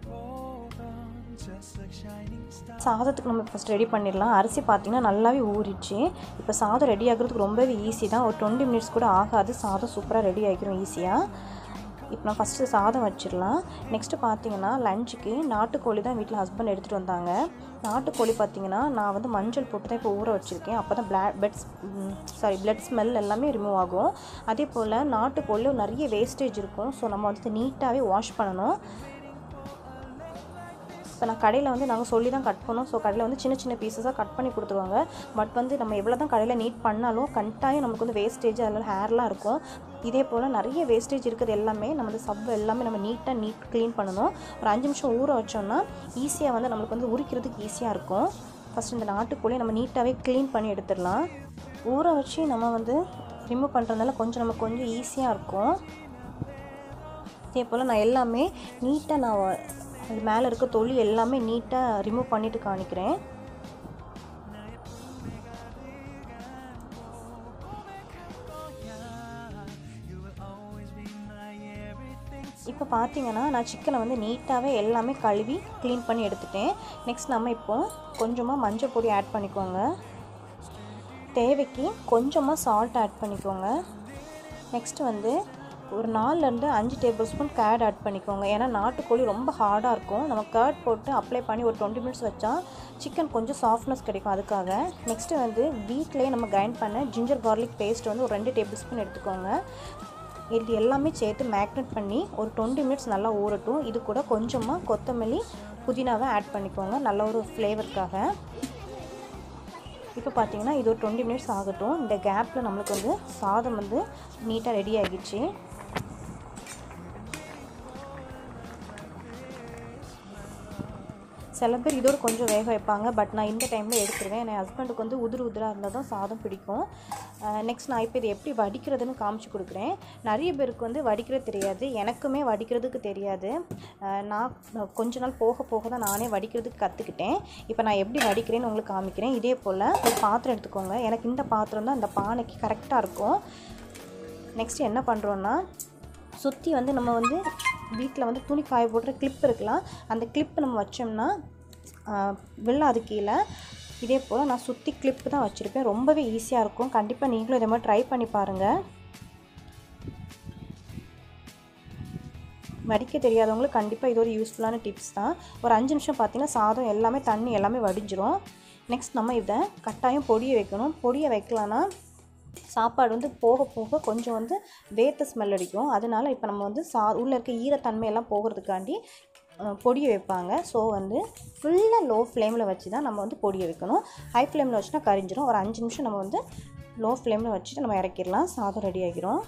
just like shining stars. சாதத்துக்கு நம்ம ஃபஸ்ட் ரெடி பண்ணிடலாம் அரிசி பார்த்தீங்கன்னா நல்லாவே ஊறிச்சு இப்போ சாதம் ரெடி ஆகுறதுக்கு ரொம்பவே ஈஸி தான் ஒரு டுவெண்ட்டி மினிட்ஸ் கூட ஆகாது சாதம் சூப்பராக ரெடி ஆகிரும் ஈஸியாக இப்போ நான் ஃபஸ்ட்டு சாதம் வச்சிடலாம் நெக்ஸ்ட்டு பார்த்தீங்கன்னா லஞ்சுக்கு நாட்டுக்கோழி தான் வீட்டில் ஹஸ்பண்ட் எடுத்துகிட்டு வந்தாங்க நாட்டுக்கோழி பார்த்தீங்கன்னா நான் வந்து மஞ்சள் போட்டு தான் இப்போ ஊற வச்சுருக்கேன் அப்போ தான் பிளா பெட்ஸ் சாரி பிளட் ஸ்மெல் எல்லாமே ரிமூவ் ஆகும் அதே போல் நாட்டுக்கோழியில் நிறைய வேஸ்டேஜ் இருக்கும் ஸோ நம்ம வந்து நீட்டாகவே வாஷ் பண்ணணும் இப்போ நான் கடையில் வந்து நாங்கள் சொல்லி தான் கட் பண்ணோம் ஸோ கடையில் வந்து சின்ன சின்ன பீசஸாக கட் பண்ணி கொடுத்துருவாங்க பட் வந்து நம்ம எவ்வளோ தான் கடையில் நீட் பண்ணாலும் கட்டாயம் நமக்கு வந்து வேஸ்டேஜ் அதில் ஹேர்லாம் இருக்கும் இதே போல் நிறைய வேஸ்டேஜ் இருக்கிறது எல்லாமே நம்ம வந்து சப் எல்லாமே நம்ம நீட்டாக நீட் க்ளீன் பண்ணணும் ஒரு அஞ்சு நிமிஷம் ஊற வச்சோம்னா ஈஸியாக வந்து நம்மளுக்கு வந்து உரிக்கிறதுக்கு ஈஸியாக இருக்கும் ஃபஸ்ட் இந்த நாட்டுக்கோழி நம்ம நீட்டாகவே க்ளீன் பண்ணி எடுத்துடலாம் ஊற வச்சு நம்ம வந்து ரிமூவ் பண்ணுறதுனால கொஞ்சம் நமக்கு கொஞ்சம் ஈஸியாக இருக்கும் இதே போல் நான் எல்லாமே நீட்டாக நான் அது மேலே இருக்க தொலி எல்லாமே நீட்டாக ரிமூவ் பண்ணிட்டு காணிக்கிறேன் You will always be my everything இப்போ பார்த்தீங்கன்னா நான் சிக்கனை வந்து நீட்டாகவே எல்லாமே கழுவி க்ளீன் பண்ணி எடுத்துட்டேன் நெக்ஸ்ட் நம்ம இப்போ கொஞ்சமாக மஞ்சள் பொடி ஆட் பண்ணிக்கோங்க தேவைக்கு கொஞ்சமாக சால்ட் ஆட் பண்ணிக்கோங்க நெக்ஸ்ட் வந்து ஒரு நாலுலேருந்து அஞ்சு டேபிள் ஸ்பூன் கேட் ஆட் பண்ணிக்கோங்க ஏன்னா நாட்டுக்கோழி ரொம்ப ஹார்டாக இருக்கும் நம்ம கேட் போட்டு அப்ளை பண்ணி ஒரு டுவெண்ட்டி மினிட்ஸ் வச்சா சிக்கன் கொஞ்சம் சாஃப்ட்னஸ் கிடைக்கும் அதுக்காக நெக்ஸ்ட்டு வந்து வீட்டிலேயே நம்ம கிரைண்ட் பண்ண ஜிஞ்சர் கார்லிக் பேஸ்ட் வந்து ஒரு ரெண்டு டேபிள் ஸ்பூன் எடுத்துக்கோங்க இது எல்லாமே சேர்த்து மேக்னேட் பண்ணி ஒரு டுவெண்ட்டி மினிட்ஸ் நல்லா ஊறட்டும் இது கூட கொஞ்சமாக கொத்தமல்லி புதினாவை ஆட் பண்ணிக்கோங்க நல்ல ஒரு ஃப்ளேவருக்காக இப்போ பார்த்தீங்கன்னா இது ஒரு டுவெண்ட்டி மினிட்ஸ் ஆகட்டும் இந்த கேப்பில் நம்மளுக்கு வந்து சாதம் வந்து நீட்டாக ரெடி ஆகிடுச்சு சில பேர் இதோட கொஞ்சம் வேக வைப்பாங்க பட் நான் இந்த டைமில் எடுத்துருவேன் என் ஹஸ்பண்டுக்கு வந்து உதிர் உதிராக இருந்தால் தான் சாதம் பிடிக்கும் நெக்ஸ்ட் நான் இப்போ இது எப்படி வடிக்கிறதுன்னு காமிச்சு கொடுக்குறேன் நிறைய பேருக்கு வந்து வடிக்கிறது தெரியாது எனக்குமே வடிக்கிறதுக்கு தெரியாது அஹ் நான் கொஞ்ச நாள் போக போக தான் நானே வடிக்கிறதுக்கு கற்றுக்கிட்டேன் இப்போ நான் எப்படி வடிக்கிறேன்னு உங்களுக்கு காமிக்கிறேன் இதே போல் ஒரு பாத்திரம் எடுத்துக்கோங்க எனக்கு இந்த பாத்திரம் தான் இந்த பானைக்கு கரெக்டாக இருக்கும் நெக்ஸ்ட் என்ன பண்ணுறோன்னா சுற்றி வந்து நம்ம வந்து வீட்டில் வந்து துணி காய போடுற கிளிப் இருக்கலாம் அந்த கிளிப் நம்ம வச்சோம்னா வெள்ளாது கீழே இதே போல் நான் சுற்றி கிளிப்பு தான் வச்சுருப்பேன் ரொம்பவே ஈஸியாக இருக்கும் கண்டிப்பாக நீங்களும் இதே மாதிரி ட்ரை பண்ணி பாருங்கள் வடிக்க தெரியாதவங்களுக்கு கண்டிப்பாக இது ஒரு யூஸ்ஃபுல்லான டிப்ஸ் தான் ஒரு அஞ்சு நிமிஷம் பார்த்தீங்கன்னா சாதம் எல்லாமே தண்ணி எல்லாமே வடிஞ்சிரும் நெக்ஸ்ட் நம்ம இதை கட்டாயம் பொடியை வைக்கணும் பொடியை வைக்கலான்னா சாப்பாடு வந்து போக போக கொஞ்சம் வந்து வேத்த ஸ்மெல் அடிக்கும் அதனால இப்போ நம்ம வந்து சா உள்ளே இருக்க ஈரத்தன்மையெல்லாம் போகிறதுக்காண்டி அஹ், பொடியை வைப்பாங்க ஸோ வந்து ஃபுல்லாக லோ ஃப்ளேமில் வச்சு தான் நம்ம வந்து பொடியை வைக்கணும் ஹை ஃப்ளேமில் வச்சுனா கரிஞ்சிரும் ஒரு அஞ்சு நிமிஷம் நம்ம வந்து லோ ஃப்ளேமில் வச்சுட்டு நம்ம இறக்கிடலாம் சாதம் ரெடி ஆகிரும்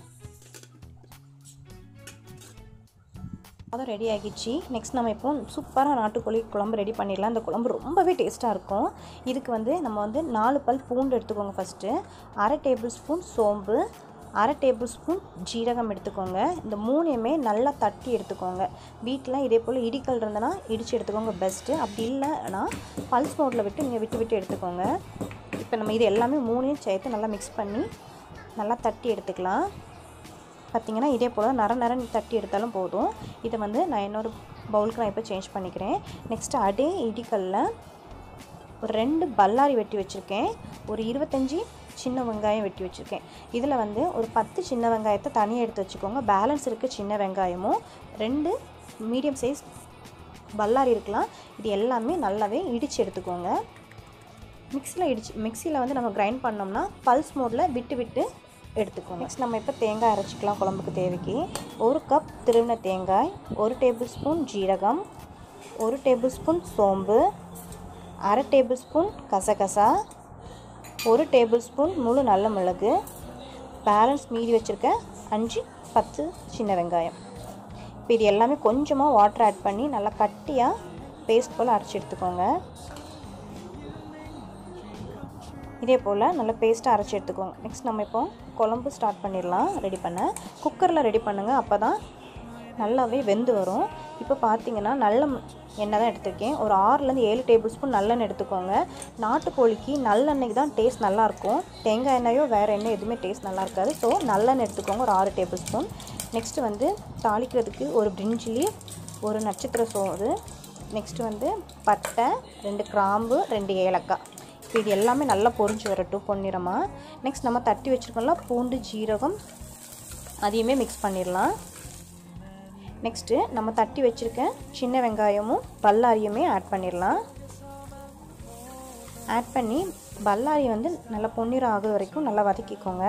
சாதம் ரெடி ஆகிடுச்சு நெக்ஸ்ட் நம்ம இப்போ சூப்பராக நாட்டுக்கோழி குழம்பு ரெடி பண்ணிடலாம் இந்த குழம்பு ரொம்பவே டேஸ்ட்டாக இருக்கும் இதுக்கு வந்து நம்ம வந்து நாலு பல் பூண்டு எடுத்துக்கோங்க ஃபஸ்ட்டு அரை டேபிள் ஸ்பூன் சோம்பு அரை டேபிள் ஸ்பூன் ஜீரகம் எடுத்துக்கோங்க இந்த மூணையுமே நல்லா தட்டி எடுத்துக்கோங்க வீட்டில் இதே போல் இடிக்கல் இருந்தனா இடித்து எடுத்துக்கோங்க பெஸ்ட்டு அப்படி இல்லைன்னா பல்ஸ் மோட்டில் விட்டு நீங்கள் விட்டு விட்டு எடுத்துக்கோங்க இப்போ நம்ம இது எல்லாமே மூணையும் சேர்த்து நல்லா மிக்ஸ் பண்ணி நல்லா தட்டி எடுத்துக்கலாம் பார்த்தீங்கன்னா இதே போல் நர நரன்னு தட்டி எடுத்தாலும் போதும் இதை வந்து நான் இன்னொரு பவுலுக்கு நான் இப்போ சேஞ்ச் பண்ணிக்கிறேன் நெக்ஸ்ட்டு அதே இடிக்கல்ல ஒரு ரெண்டு பல்லாரி வெட்டி வச்சுருக்கேன் ஒரு இருபத்தஞ்சி சின்ன வெங்காயம் வெட்டி வச்சுருக்கேன் இதில் வந்து ஒரு பத்து சின்ன வெங்காயத்தை தனியாக எடுத்து வச்சுக்கோங்க பேலன்ஸ் இருக்க சின்ன வெங்காயமும் ரெண்டு மீடியம் சைஸ் பல்லாரி இருக்கலாம் இது எல்லாமே நல்லாவே இடித்து எடுத்துக்கோங்க மிக்ஸியில் இடிச்சு மிக்சியில் வந்து நம்ம கிரைண்ட் பண்ணோம்னா பல்ஸ் மோடில் விட்டு விட்டு எடுத்துக்கோங்க நெக்ஸ்ட் நம்ம இப்போ தேங்காய் அரைச்சிக்கலாம் குழம்புக்கு தேவைக்கு ஒரு கப் திருவின தேங்காய் ஒரு டேபிள் ஸ்பூன் ஜீரகம் ஒரு டேபிள் ஸ்பூன் சோம்பு அரை டேபிள் ஸ்பூன் கசகசா ஒரு டேபிள் ஸ்பூன் முழு நல்ல மிளகு பேலன்ஸ் மீதி வச்சுருக்க அஞ்சு பத்து சின்ன வெங்காயம் இப்போ இது எல்லாமே கொஞ்சமாக வாட்டர் ஆட் பண்ணி நல்லா கட்டியாக பேஸ்ட் போல் அரைச்சி எடுத்துக்கோங்க இதே போல் நல்லா பேஸ்ட்டாக அரைச்சி எடுத்துக்கோங்க நெக்ஸ்ட் நம்ம இப்போ குழம்பு ஸ்டார்ட் பண்ணிடலாம் ரெடி பண்ண குக்கரில் ரெடி பண்ணுங்கள் அப்போ தான் நல்லாவே வெந்து வரும் இப்போ பார்த்தீங்கன்னா நல்ல ம- எண்ணெய் தான் எடுத்திருக்கேன் ஒரு ஆறுலேருந்து ஏழு டேபிள் ஸ்பூன் நல்லெண்ணெய் எடுத்துக்கோங்க நாட்டுக்கோழிக்கு நல்லெண்ணெய்க்கு தான் டேஸ்ட் நல்லாயிருக்கும் தேங்காய் எண்ணெயோ வேறு எண்ணெய் எதுவுமே டேஸ்ட் நல்லா இருக்காது ஸோ நல்லெண்ணெய் எடுத்துக்கோங்க ஒரு ஆறு டேபிள் ஸ்பூன் நெக்ஸ்ட்டு வந்து தாளிக்கிறதுக்கு ஒரு பிரிஞ்சிலி ஒரு நட்சத்திர சோறு நெக்ஸ்ட்டு வந்து பட்டை ரெண்டு கிராம்பு ரெண்டு ஏலக்காய் இப்போ இது எல்லாமே நல்லா பொரிஞ்சு வரட்டும் பொன்னிறமாக நெக்ஸ்ட் நம்ம தட்டி வச்சுருக்கோம்ல பூண்டு ஜீரகம் அதையுமே மிக்ஸ் பண்ணிடலாம் நெக்ஸ்ட்டு நம்ம தட்டி வச்சுருக்க சின்ன வெங்காயமும் பல்லாரியுமே ஆட் பண்ணிடலாம் ஆட் பண்ணி பல்லாரி வந்து நல்லா பொன்னிறம் ஆகுற வரைக்கும் நல்லா வதக்கிக்கோங்க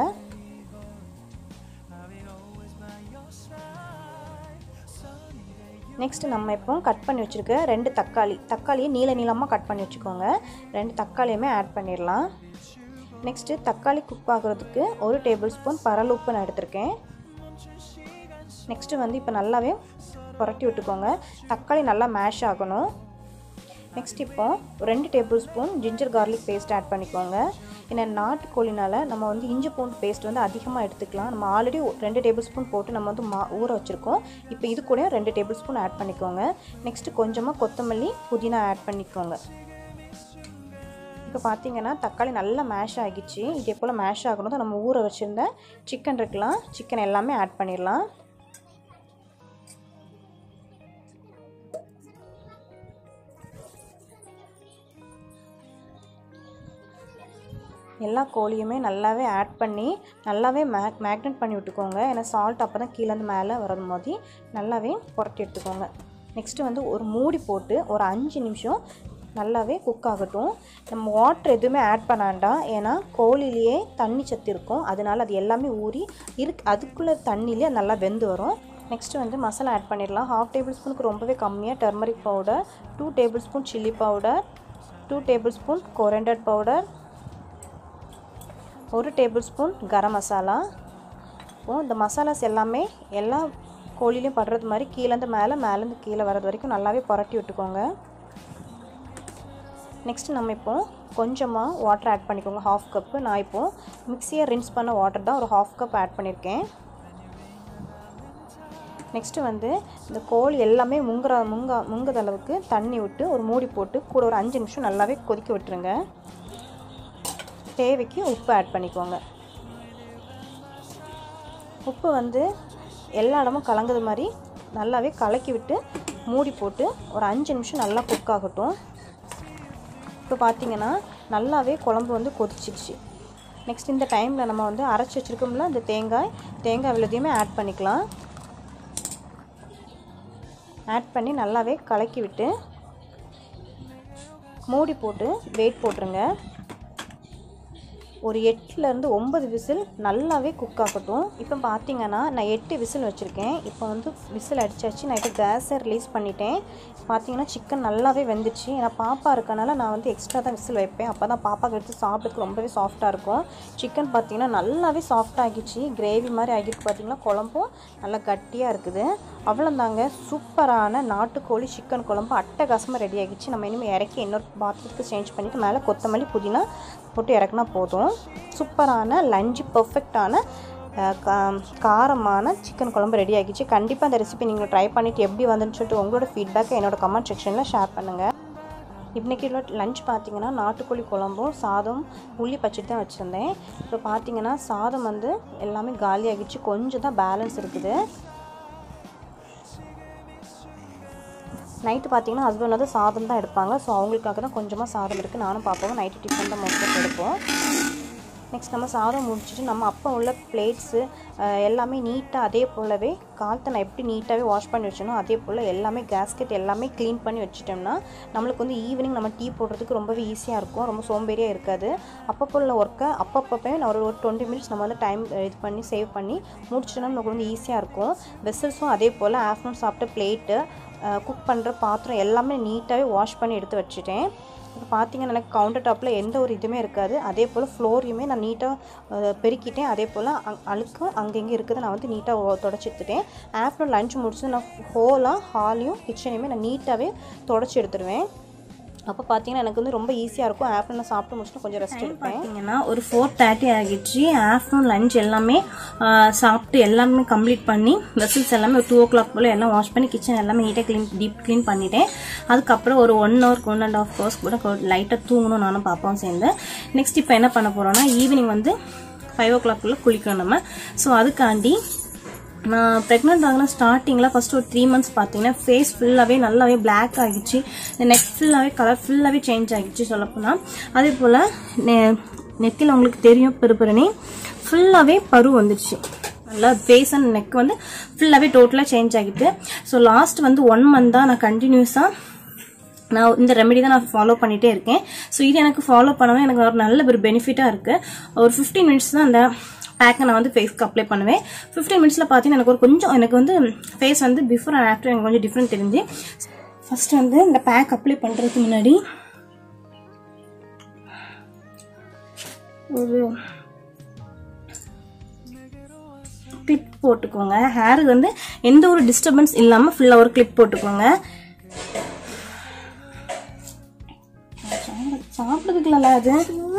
நெக்ஸ்ட் நம்ம இப்போ கட் பண்ணி வச்சுருக்க ரெண்டு தக்காளி தக்காளியை நீள நீளமாக கட் பண்ணி வச்சுக்கோங்க ரெண்டு தக்காளியுமே ஆட் பண்ணிடலாம் நெக்ஸ்ட்டு தக்காளி குக் ஆகுறதுக்கு ஒரு டேபிள் ஸ்பூன் பரல் உப்பு நான் எடுத்திருக்கேன் நெக்ஸ்ட்டு வந்து இப்போ நல்லாவே புரட்டி விட்டுக்கோங்க தக்காளி நல்லா மேஷ் ஆகணும் நெக்ஸ்ட் இப்போ ரெண்டு tablespoon ginger garlic paste add பண்ணிக்கோங்க ஏன்னா நாட்டுக்கோழினால நம்ம வந்து இஞ்சி பூண்டு பேஸ்ட் வந்து அதிகமாக எடுத்துக்கலாம் நம்ம ஆல்ரெடி ரெண்டு டேபிள் ஸ்பூன் போட்டு நம்ம வந்து மா ஊற வச்சுருக்கோம் இப்போ இது கூட ரெண்டு டேபிள் ஸ்பூன் ஆட் பண்ணிக்கோங்க நெக்ஸ்ட்டு கொஞ்சமாக கொத்தமல்லி புதினா ஆட் பண்ணிக்கோங்க இப்போ பார்த்தீங்கன்னா தக்காளி நல்லா மேஷ் ஆகிடுச்சு இதே போல் மேஷ் ஆகணும் நம்ம ஊற வச்சுருந்த சிக்கன் இருக்கலாம் சிக்கன் எல்லாமே ஆட் பண்ணிடலாம் எல்லா கோழியுமே நல்லாவே ஆட் பண்ணி நல்லாவே மேக் மேக்னெட் பண்ணி விட்டுக்கோங்க ஏன்னா சால்ட் அப்போ தான் கீழேருந்து மேலே வரும் போது நல்லாவே புரட்டி எடுத்துக்கோங்க நெக்ஸ்ட்டு வந்து ஒரு மூடி போட்டு ஒரு அஞ்சு நிமிஷம் நல்லாவே குக் ஆகட்டும் நம்ம வாட்டர் எதுவுமே ஆட் பண்ண வேண்டாம் ஏன்னா கோழிலேயே தண்ணி சத்து இருக்கும் அதனால அது எல்லாமே ஊறி இருக்கு அதுக்குள்ளே தண்ணியிலே நல்லா வெந்து வரும் நெக்ஸ்ட்டு வந்து மசாலா ஆட் பண்ணிடலாம் ஹாஃப் டேபிள் ஸ்பூனுக்கு ரொம்பவே கம்மியாக turmeric powder two tablespoon chilli powder two tablespoon coriander powder ஒரு டேபிள் ஸ்பூன் கரம் மசாலா இப்போ இந்த மசாலாஸ் எல்லாமே எல்லா கோழிலையும் படுறது மாதிரி கீழேருந்து மேலே மேலேருந்து கீழே வர்றது வரைக்கும் நல்லாவே புரட்டி விட்டுக்கோங்க நெக்ஸ்ட் நம்ம இப்போ கொஞ்சமாக வாட்டர் ஆட் பண்ணிக்கோங்க ஹாஃப் கப்பு நான் இப்போது மிக்சியை ரின்ஸ் பண்ண வாட்டர் தான் ஒரு ஹாஃப் கப் ஆட் பண்ணியிருக்கேன் நெக்ஸ்ட்டு வந்து இந்த கோழி எல்லாமே முங்குற முங்க முங்குற அளவுக்கு தண்ணி விட்டு ஒரு மூடி போட்டு கூட ஒரு அஞ்சு நிமிஷம் நல்லாவே கொதிக்க விட்டுருங்க தேவைக்கு உப்பு ஆட் பண்ணிக்கோங்க உப்பு வந்து எல்லா இடமும் கலங்குது மாதிரி நல்லாவே கலக்கி விட்டு மூடி போட்டு ஒரு அஞ்சு நிமிஷம் நல்லா குக் ஆகட்டும் இப்போ பார்த்தீங்கன்னா நல்லாவே குழம்பு வந்து கொதிச்சிடுச்சு நெக்ஸ்ட் இந்த டைமில் நம்ம வந்து அரைச்சி வச்சுருக்கோம்ல இந்த தேங்காய் தேங்காய் விழுதையுமே ஆட் பண்ணிக்கலாம் ஆட் பண்ணி நல்லாவே கலக்கி விட்டு மூடி போட்டு வெயிட் போட்டுருங்க ஒரு எட்டுலேருந்து ஒம்பது விசில் நல்லாவே குக் ஆகட்டும் இப்போ பார்த்தீங்கன்னா நான் எட்டு விசில் வச்சுருக்கேன் இப்போ வந்து விசில் அடிச்சாச்சு நான் இப்போ கேஸை ரிலீஸ் பண்ணிட்டேன் பார்த்தீங்கன்னா சிக்கன் நல்லாவே வெந்துச்சு ஏன்னா பாப்பா இருக்கனால நான் வந்து எக்ஸ்ட்ரா தான் விசில் வைப்பேன் அப்போ தான் பாப்பாக்கு எடுத்து சாப்பிட்றதுக்கு ரொம்பவே சாஃப்டாக இருக்கும் சிக்கன் பார்த்தீங்கன்னா நல்லாவே சாஃப்டாக ஆகிடுச்சு கிரேவி மாதிரி ஆகிருக்கு பார்த்தீங்கன்னா குழம்பும் நல்லா கட்டியாக இருக்குது அவ்வளோந்தாங்க சூப்பரான நாட்டுக்கோழி சிக்கன் குழம்பு அட்டகாசமாக ரெடி ஆகிடுச்சு நம்ம இனிமேல் இறக்கி இன்னொரு பாத்திரத்துக்கு சேஞ்ச் பண்ணிவிட்டு மேலே கொத்தமல்லி புதினா போட்டு இறக்குனா போதும் சூப்பரான லஞ்சு பர்ஃபெக்டான காரமான சிக்கன் குழம்பு ரெடி ஆகிடுச்சு கண்டிப்பாக அந்த ரெசிபி நீங்கள் ட்ரை பண்ணிவிட்டு எப்படி வந்துன்னு சொல்லிட்டு உங்களோட ஃபீட்பேக்கை என்னோட கமெண்ட் செக்ஷனில் ஷேர் பண்ணுங்கள் இன்றைக்கி லஞ்ச் பார்த்தீங்கன்னா நாட்டுக்கோழி குழம்பும் சாதம் உள்ளி பச்சடி தான் வச்சுருந்தேன் இப்போ பார்த்தீங்கன்னா சாதம் வந்து எல்லாமே காலி ஆகிடுச்சு கொஞ்சம் தான் பேலன்ஸ் இருக்குது நைட்டு பார்த்தீங்கன்னா ஹஸ்பண்ட் வந்து சாதம் தான் எடுப்பாங்க ஸோ அவங்களுக்காக தான் கொஞ்சமாக சாதம் இருக்குது நானும் பார்ப்போம் நைட்டு டிஃபன் தான் மோஸ்ட்டாக எடுப்போம் நெக்ஸ்ட் நம்ம சாதம் முடிச்சுட்டு நம்ம அப்போ உள்ள பிளேட்ஸு எல்லாமே நீட்டாக அதே போலவே காலத்தை நான் எப்படி நீட்டாகவே வாஷ் பண்ணி வச்சனோ அதே போல் எல்லாமே கேஸ்கெட் எல்லாமே க்ளீன் பண்ணி வச்சுட்டோம்னா நம்மளுக்கு வந்து ஈவினிங் நம்ம டீ போடுறதுக்கு ரொம்பவே ஈஸியாக இருக்கும் ரொம்ப சோம்பேறியாக இருக்காது அப்பப்போ உள்ள ஒர்க்கை அப்பப்போ நான் ஒரு ஒரு டுவெண்ட்டி மினிட்ஸ் நம்ம வந்து டைம் இது பண்ணி சேவ் பண்ணி முடிச்சிட்டோம்னா நமக்கு வந்து ஈஸியாக இருக்கும் வெசல்ஸும் அதே போல் ஆஃப்டர்நூன் சாப்பிட்ட பிளேட்டு குக் பண்ணுற பாத்திரம் எல்லாமே நீட்டாகவே வாஷ் பண்ணி எடுத்து வச்சுட்டேன் இப்போ பார்த்தீங்கன்னா எனக்கு கவுண்டர் டாப்பில் எந்த ஒரு இதுவுமே இருக்காது அதே போல் ஃப்ளோரையுமே நான் நீட்டாக பெருக்கிட்டேன் அதே போல் அங் அழுக்கும் அங்கங்கே இருக்குது நான் வந்து நீட்டாக தொடச்சி எடுத்துட்டேன் ஆஃப்டர்நூன் லஞ்ச் முடிச்சு நான் ஹோலாக ஹாலையும் கிச்சனையுமே நான் நீட்டாகவே தொடச்சி எடுத்துருவேன் அப்போ பார்த்தீங்கன்னா எனக்கு வந்து ரொம்ப ஈஸியாக இருக்கும் ஆஃப்டர்நூன் சாப்பிட்டு முடிச்சுட்டு கொஞ்சம் ரெஸ்ட் எடுப்பேன் பார்த்தீங்கன்னா ஒரு ஃபோர் தேர்ட்டி ஆகிடுச்சு ஆஃப்டர்நூன் லஞ்ச் எல்லாமே சாப்பிட்டு எல்லாமே கம்ப்ளீட் பண்ணி வெசல்ஸ் எல்லாமே ஒரு டூ ஓ கிளாக் போல் எல்லாம் வாஷ் பண்ணி கிச்சன் எல்லாமே நீட்டாக க்ளீன் டீப் க்ளீன் பண்ணிட்டேன் அதுக்கப்புறம் ஒரு one hour one and half hours கூட லைட்டாக தூங்கணும் நானும் பாப்பாவும் சேர்ந்து நெக்ஸ்ட் இப்போ என்ன பண்ண போகிறோன்னா ஈவினிங் வந்து ஃபைவ் ஓ கிளாக்குள்ளே குளிக்கணும் நம்ம ஸோ அதுக்காண்டி நான் ப்ரெக்னென்ட் ஆகின ஸ்டார்டிங்கில் ஃபஸ்ட்டு ஒரு த்ரீ மந்த்ஸ் பார்த்தீங்கன்னா ஃபேஸ் ஃபுல்லாகவே நல்லாவே பிளாக் ஆகிடுச்சு நெக் ஃபுல்லாகவே கலர் ஃபுல்லாகவே சேஞ்ச் ஆகிடுச்சு சொல்லப்போனால் அதே போல் நெ நெத்தியில் உங்களுக்கு தெரியும் பெருப்பெருனே ஃபுல்லாகவே பரு வந்துடுச்சு நல்லா ஃபேஸ் அண்ட் நெக் வந்து ஃபுல்லாகவே டோட்டலாக சேஞ்ச் ஆகிட்டு ஸோ லாஸ்ட் வந்து ஒன் மந்த் தான் நான் கண்டினியூஸாக நான் இந்த ரெமெடி தான் நான் ஃபாலோ பண்ணிகிட்டே இருக்கேன் ஸோ இது எனக்கு ஃபாலோ பண்ணவே எனக்கு ஒரு நல்ல ஒரு பெனிஃபிட்டாக இருக்குது ஒரு ஃபிஃப்டீன் மினிட்ஸ் தான் அந்த பேக்கை நான் வந்து ஃபேஸ்க்கு அப்ளை பண்ணுவேன் ஃபிஃப்டீன் மினிட்ஸில் பார்த்தீங்கன்னா எனக்கு ஒரு கொஞ்சம் எனக்கு வந்து ஃபேஸ் வந்து பிஃபோர் அண்ட் ஆஃப்டர் எனக்கு கொஞ்சம் டிஃப்ரெண்ட் தெரிஞ்சு ஃபர்ஸ்ட் வந்து இந்த பேக் அப்ளை பண்ணுறதுக்கு முன்னாடி ஒரு கிளிப் போட்டுக்கோங்க ஹேர் வந்து எந்த ஒரு டிஸ்டர்பன்ஸ் இல்லாமல் ஃபுல்லாக ஒரு கிளிப் போட்டுக்கோங்க சாப்பிட்றதுக்குல அது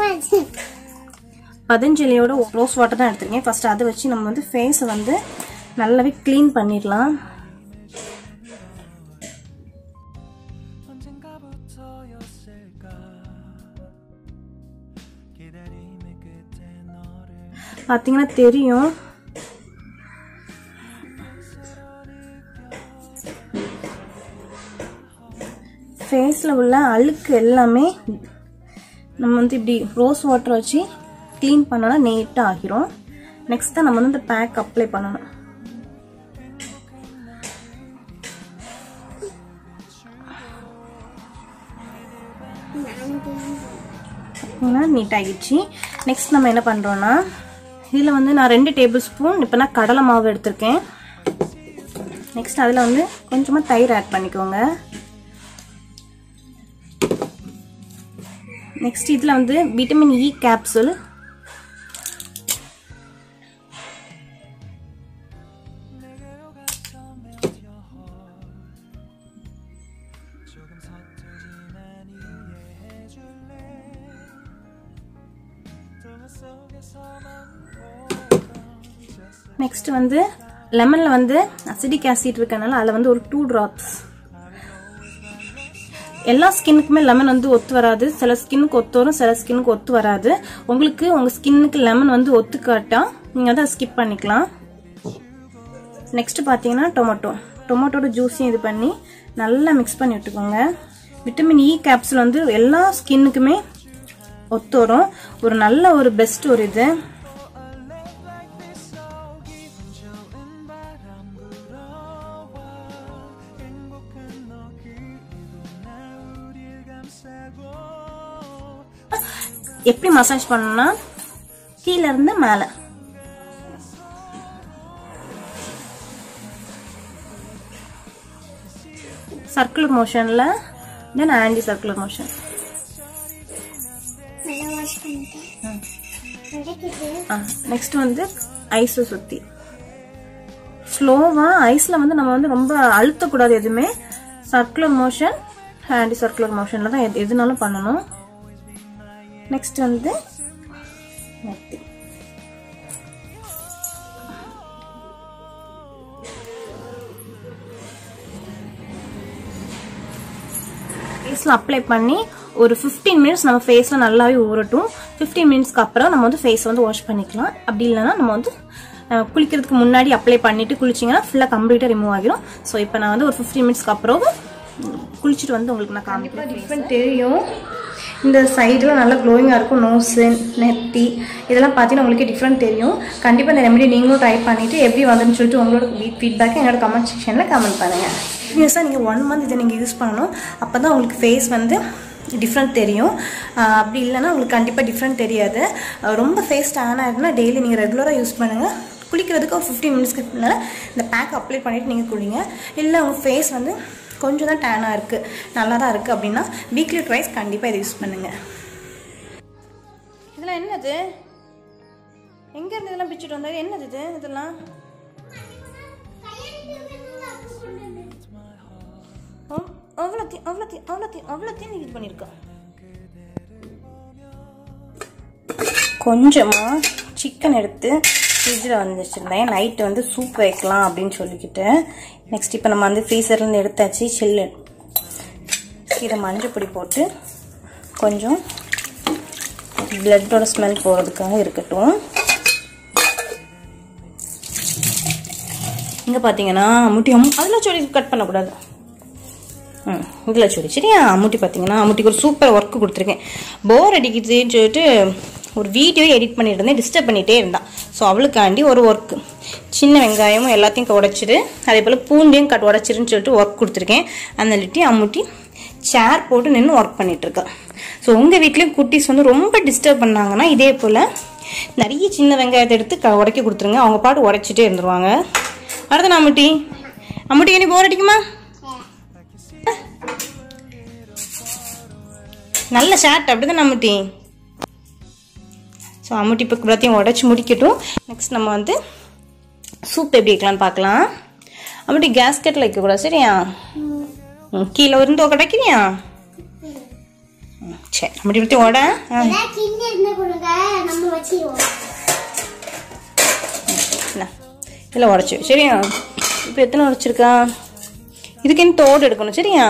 பதஞ்சலியோட ரோஸ் வாட்டர் தான் எடுத்திருக்கேன் ஃபர்ஸ்ட் அதை வச்சு நம்ம வந்து ஃபேஸை வந்து நல்லாவே க்ளீன் பண்ணிடலாம் 언젠가부터였을까 기다림의 끝에 너를 பார்த்தீங்கன்னா தெரியும் ஃபேஸில் உள்ள அழுக்கு எல்லாமே நம்ம வந்து இப்படி ரோஸ் வாட்டர் வச்சு க்ளீன் பண்ணோன்னா நீட்டாக ஆகிரும் நெக்ஸ்ட் தான் நம்ம வந்து இந்த பேக் அப்ளை பண்ணணும் நீட் ஆகிடுச்சு நெக்ஸ்ட் நம்ம என்ன பண்ணுறோன்னா இதில் வந்து நான் ரெண்டு டேபிள் ஸ்பூன் இப்போ நான் கடலை மாவு எடுத்திருக்கேன் நெக்ஸ்ட் அதில் வந்து கொஞ்சமாக தயிர் ஆட் பண்ணிக்கோங்க நெக்ஸ்ட் இதில் வந்து விட்டமின் இ கேப்சூல் நெக்ஸ்ட் வந்து லெமனில் வந்து அசிடிக் ஆசிட் இருக்கனால அதில் வந்து ஒரு டூ ட்ராப்ஸ் எல்லா ஸ்கின்னுக்குமே லெமன் வந்து ஒத்து வராது சில ஸ்கின்னுக்கு ஒத்து வரும் சில ஸ்கின்னுக்கு ஒத்து வராது உங்களுக்கு உங்கள் ஸ்கின்னுக்கு லெமன் வந்து ஒத்துக்காட்டா நீங்கள் அதை ஸ்கிப் பண்ணிக்கலாம் நெக்ஸ்ட் பார்த்தீங்கன்னா டொமேட்டோ டொமேட்டோட ஜூஸையும் இது பண்ணி நல்லா மிக்ஸ் பண்ணி விட்டுக்கோங்க விட்டமின் இ கேப்சூல் வந்து எல்லா ஸ்கின்னுக்குமே ஒத்து வரும் ஒரு நல்ல ஒரு பெஸ்ட் ஒரு இது எப்படி மசாஜ் பண்ணணும்னா கீழே இருந்து மேலே சர்க்குலர் மோஷனில் then anti circular motion next வந்து ஐஸை சுற்றி ஸ்லோவாக ஐஸில் வந்து நம்ம வந்து ரொம்ப அழுத்தக்கூடாது எதுவுமே சர்க்குலர் மோஷன் ஆன்டி சர்க்குலர் மோஷனில் தான் எது எதுனாலும் பண்ணணும் நெக்ஸ்ட் வந்து நெத்தி ஃபேஸில் அப்ளை பண்ணி ஒரு ஃபிஃப்டீன் மினிட்ஸ் நம்ம ஃபேஸில் நல்லாவே ஊறட்டும் ஃபிஃப்டீன் மினிட்ஸ்க்கு அப்புறம் நம்ம வந்து ஃபேஸ் வந்து வாஷ் பண்ணிக்கலாம் அப்படி இல்லைன்னா நம்ம வந்து அஹ், குளிக்கிறதுக்கு முன்னாடி அப்ளை பண்ணிட்டு குளிச்சிங்கன்னா ஃபுல்லாக கம்ப்ளீட்டாக ரிமூவ் ஆகிரும் ஸோ இப்போ நான் வந்து ஒரு ஃபிஃப்டீன் மினிட்ஸ்க்கு அப்புறம் குளிச்சுட்டு வந்து உங்களுக்கு நான் காமிக்கிறேன் டிஃப்ரெண்ட் தெரியும் இந்த சைடில் நல்லா க்ளோயிங்காக இருக்கும் நோஸு நெத்தி இதெல்லாம் பார்த்தீங்கன்னா உங்களுக்கு டிஃப்ரெண்ட் தெரியும் கண்டிப்பாக இந்த ரெமெடி நீங்களும் ட்ரை பண்ணிவிட்டு எப்படி வந்துன்னு சொல்லிட்டு உங்களோட ஃபீட்பேக்கை என்னோட கமெண்ட் செக்ஷனில் கமெண்ட் பண்ணுங்கள் கண்டினியூஸாக நீங்கள் ஒன் மந்த் இதை நீங்கள் யூஸ் பண்ணணும் அப்போ தான் உங்களுக்கு ஃபேஸ் வந்து டிஃப்ரெண்ட் தெரியும் ஆஹ் அப்படி இல்லைன்னா உங்களுக்கு கண்டிப்பாக டிஃப்ரெண்ட் தெரியாது ஆஹ் ரொம்ப ஃபேஸ் டேன் ஆகிடுனா டெய்லி நீங்கள் ரெகுலராக யூஸ் பண்ணுங்கள் குளிக்கிறதுக்கு ஒரு ஃபிஃப்டீன் மினிட்ஸ்க்கு முன்னால் இந்த பேக் அப்ளை பண்ணிவிட்டு நீங்கள் குளிங்க இல்லை உங்கள் ஃபேஸ் வந்து கொஞ்சம் தான் டேனாக இருக்குது நல்லா தான் இருக்குது அப்படின்னா வீக்லி ட்வைஸ் கண்டிப்பாக இதை யூஸ் பண்ணுங்கள் இதெல்லாம் என்னது எங்கேருந்து இதெல்லாம் பிச்சுட்டு வந்தது என்னது இது இதெல்லாம் அவ்வளோத்தையும் அவ்வளோத்தையும் அவ்வளோத்தையும் அவ்வளோத்தையும் இது பண்ணியிருக்கா கொஞ்சமாக சிக்கன் எடுத்து ஃப்ரிட்ஜில் வந்து வச்சுருந்தேன் நைட்டு வந்து சூப் வைக்கலாம் அப்படின்னு சொல்லிக்கிட்டு நெக்ஸ்ட் இப்போ நம்ம வந்து ஃப்ரீசர்லேருந்து எடுத்தாச்சு சில்லு இதை மஞ்சள் பொடி போட்டு கொஞ்சம் பிளட்டோட ஸ்மெல் போகிறதுக்காக இருக்கட்டும் இங்கே பார்த்தீங்கன்னா முட்டி அம் அதில் சொல்லி கட் பண்ணக்கூடாது ம் இதில் சொல்லி சரியா அம்முட்டி பார்த்தீங்கன்னா அம்முட்டிக்கு ஒரு சூப்பர் ஒர்க்கு கொடுத்துருக்கேன் போர் அடிக்குதுன்னு சொல்லிட்டு ஒரு வீடியோ எடிட் பண்ணிட்டு இருந்தேன் டிஸ்டர்ப் பண்ணிகிட்டே இருந்தான் ஸோ அவளுக்காண்டி ஒரு ஒர்க்கு சின்ன வெங்காயமும் எல்லாத்தையும் உடைச்சிரு அதே போல் பூண்டையும் கட் உடைச்சிருன்னு சொல்லிட்டு ஒர்க் கொடுத்துருக்கேன் அந்த லிட்டி அம்முட்டி சேர் போட்டு நின்று ஒர்க் பண்ணிட்டு இருக்கா ஸோ உங்கள் வீட்லேயும் குட்டீஸ் வந்து ரொம்ப டிஸ்டர்ப் பண்ணாங்கன்னா இதே போல் நிறைய சின்ன வெங்காயத்தை எடுத்து க உடைக்க கொடுத்துருங்க அவங்க பாட்டு உடைச்சிட்டே இருந்துருவாங்க அடுத்து அம்முட்டி அம்முட்டி இனி போர் அடிக்குமா நல்ல ஷார்ட் அப்படிதான் அம்முட்டி ஸோ அம்முட்டி இப்போ எல்லாத்தையும் உடச்சி முடிக்கட்டும் நெக்ஸ்ட் நம்ம வந்து சூப் எப்படி வைக்கலாம்னு பார்க்கலாம் அம்முட்டி கேஸ் கட்டில் வைக்கக்கூடாது சரியா ம், கீழே இருந்து கிடைக்கிறியா ம், சரி அம்முட்டி பற்றி ஓட ஆ, கிண்டி இருந்தா கொடுங்க நம்ம வச்சிருவோம் இந்தா. இதில் உடச்சி சரியா இப்போ எத்தனை உடச்சிருக்கா இதுக்கு என்ன தோடு எடுக்கணும் சரியா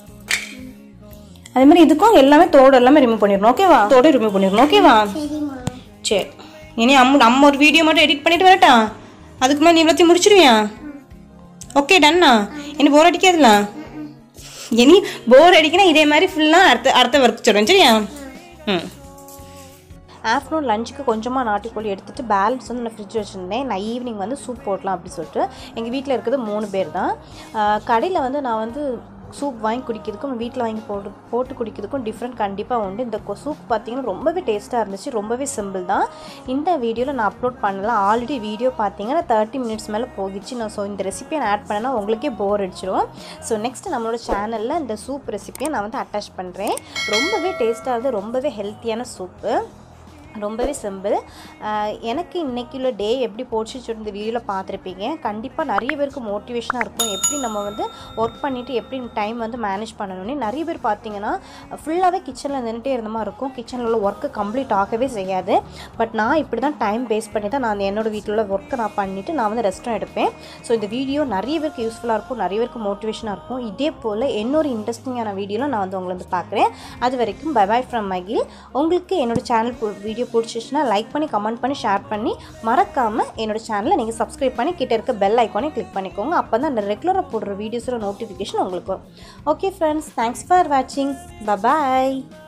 அதே மாதிரி இதுக்கும் எல்லாமே தோடு எல்லாமே ரிமூவ் பண்ணிடணும் ஓகேவா தோடு ரிமூவ் பண்ணிடணும் ஓகேவா சரிம்மா சரி இனி அம்மு நம்ம ஒரு வீடியோ மட்டும் எடிட் பண்ணிட்டு வரட்டா அதுக்கு மேலே நீ எல்லாத்தையும் முடிச்சிருவியா ஓகே டன்னா இனி போர் அடிக்காதுல இனி போர் அடிக்கினா இதே மாதிரி ஃபுல்லாக அடுத்த அடுத்த ஒர்க் சொல்கிறேன் சரியா ம் ஆஃப்டர்நூன் லஞ்சுக்கு கொஞ்சமாக நாட்டுக்கோழி எடுத்துகிட்டு பேலன்ஸ் வந்து நான் ஃப்ரிட்ஜ் வச்சுருந்தேன் நான் ஈவினிங் வந்து சூப் போடலாம் அப்படி சொல்லிட்டு எங்கள் வீட்டில் இருக்கிறது மூணு பேர் தான் கடையில் வந்து நான் வந்து சூப் வாங்கி குடிக்கிறதுக்கும் வீட்டில் வாங்கி போட்டு போட்டு குடிக்கிறதுக்கும் டிஃப்ரெண்ட் கண்டிப்பாக உண்டு இந்த சூப் பார்த்தீங்கன்னா ரொம்பவே டேஸ்ட்டாக இருந்துச்சு ரொம்பவே சிம்பிள் தான் இந்த வீடியோவில் நான் அப்லோட் பண்ணலாம் ஆல்ரெடி வீடியோ பார்த்தீங்கன்னா தேர்ட்டி மினிட்ஸ் மேலே போகிடுச்சு நான் ஸோ இந்த ரெசிபியை நான் ஆட் பண்ணேன்னா உங்களுக்கே போர் அடிச்சிடும் ஸோ நெக்ஸ்ட் நம்மளோட சேனலில் இந்த சூப் ரெசிபியை நான் வந்து அட்டாச் பண்ணுறேன் ரொம்பவே டேஸ்ட்டாக இருக்குது ரொம்பவே ஹெல்த்தியான சூப்பு ரொம்பவே சிம்பிள் எனக்கு இன்னைக்கு உள்ள டே எப்படி போச்சு சொல்லி இந்த வீடியோவில் பார்த்துருப்பீங்க கண்டிப்பாக நிறைய பேருக்கு மோட்டிவேஷனாக இருக்கும் எப்படி நம்ம வந்து ஒர்க் பண்ணிவிட்டு எப்படி டைம் வந்து மேனேஜ் பண்ணணும்னு நிறைய பேர் பார்த்தீங்கன்னா ஃபுல்லாகவே கிச்சனில் நின்றுட்டே இருந்த மாதிரி இருக்கும் கிச்சனில் உள்ள ஒர்க்கு கம்ப்ளீட் ஆகவே செய்யாது பட் நான் இப்படி தான் டைம் வேஸ்ட் பண்ணி தான் நான் என்னோட வீட்டில் உள்ள ஒர்க்கை நான் பண்ணிவிட்டு நான் வந்து ரெஸ்ட்டும் எடுப்பேன் ஸோ இந்த வீடியோ நிறைய பேருக்கு யூஸ்ஃபுல்லாக இருக்கும் நிறைய பேருக்கு மோட்டிவேஷனாக இருக்கும் இதே போல் இன்னொரு இன்ட்ரெஸ்டிங்கான வீடியோவில் நான் வந்து உங்களை வந்து பார்க்குறேன் அது வரைக்கும் பை பாய் ஃப்ரம் மகில் உங்களுக்கு என்னோட சேனல் வீடியோ பிடிச்சிச்சுன்னா லைக் பண்ணி கமெண்ட் பண்ணி ஷேர் பண்ணி மறக்காமல் என்னோட சேனலை நீங்கள் சப்ஸ்கிரைப் பண்ணி கிட்ட இருக்க பெல் ஐக்கானே கிளிக் பண்ணிக்கோங்க அப்போ தான் அந்த ரெகுலராக போடுற வீடியோஸோட நோட்டிஃபிகேஷன் உங்களுக்கு வரும் ஓகே ஃப்ரெண்ட்ஸ் தேங்க்ஸ் ஃபார் வாட்சிங் பபாய்